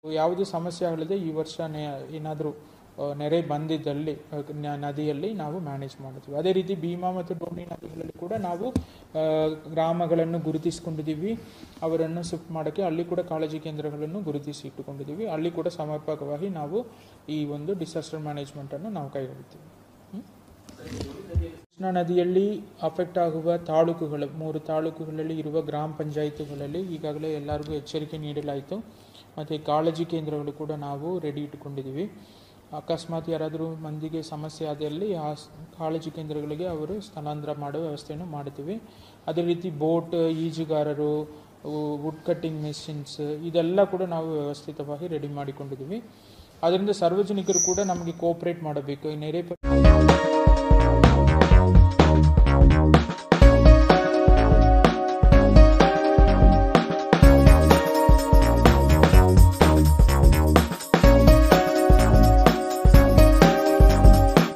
ಯಾವುದೇ ಸಮಸ್ಯೆ ಆಗಲಿದೆ ಈ ವರ್ಷ ಏನಾದರೂ ನೆರೆ ಬಂದಿದ್ದಲ್ಲಿ ಆ, ನ- ನದಿಯಲ್ಲಿ ನಾವು ಮ್ಯಾನೇಜ್ ಮಾಡ್ತೀವಿ ಅದೇ ರೀತಿ ಭೀಮಾ ಮತ್ತು ಡೋಣಿ ನದಿಗಳಲ್ಲಿ ಕೂಡ ನಾವು ಆ, ಗ್ರಾಮಗಳನ್ನು ಗುರುತಿಸ್ಕೊಂಡಿದ್ದೀವಿ ಅವರನ್ನು ಶಿಫ್ಟ್ ಮಾಡೋಕ್ಕೆ ಅಲ್ಲಿ ಕೂಡ ಕಾಳಜಿ ಕೇಂದ್ರಗಳನ್ನು ಗುರುತಿಸಿ ಇಟ್ಟುಕೊಂಡಿದ್ದೀವಿ ಅಲ್ಲಿ ಕೂಡ ಸಮರ್ಪಕವಾಗಿ ನಾವು ಈ ಒಂದು ಡಿಸಾಸ್ಟರ್ ಮ್ಯಾನೇಜ್ಮೆಂಟನ್ನು ನಾವು ಕೈಗೊಳ್ಳುತ್ತೀವಿ ಹ್ಮ್? ಕೃಷ್ಣಾ ನದಿಯಲ್ಲಿ ಅಫೆಕ್ಟ್ ಆಗುವ ತಾಲೂಕುಗಳು ಮೂರು ತಾಲೂಕುಗಳಲ್ಲಿ ಇರುವ ಗ್ರಾಮ ಪಂಚಾಯಿತಿಗಳಲ್ಲಿ ಈಗಾಗಲೇ ಎಲ್ಲರಿಗೂ ಎಚ್ಚರಿಕೆ ನೀಡಲಾಯಿತು ಮತ್ತು ಕಾಳಜಿ ಕೇಂದ್ರಗಳು ಕೂಡ ನಾವು ರೆಡಿ ಇಟ್ಟುಕೊಂಡಿದ್ದೀವಿ ಅಕಸ್ಮಾತ್ ಯಾರಾದರೂ ಮಂದಿಗೆ ಸಮಸ್ಯೆ ಆದಲ್ಲಿ ಆ ಸ್- ಕಾಳಜಿ ಕೇಂದ್ರಗಳಿಗೆ ಅವರು ಸ್ಥಳಾಂತರ ಮಾಡುವ ವ್ಯವಸ್ಥೆಯನ್ನು ಮಾಡ್ತೀವಿ ಅದೇ ರೀತಿ ಬೋಟ್ ಈಜುಗಾರರು ವುಡ್ ಕಟ್ಟಿಂಗ್ ಮೆಷಿನ್ಸ್ ಇದೆಲ್ಲ ಕೂಡ ನಾವು ವ್ಯವಸ್ಥಿತವಾಗಿ ರೆಡಿ ಮಾಡಿಕೊಂಡಿದ್ದೀವಿ ಅದರಿಂದ ಸಾರ್ವಜನಿಕರು ಕೂಡ ನಮಗೆ ಕೋಆಪ್ರೇಟ್ ಮಾಡಬೇಕು ಈ ನೆರೆ ಪ-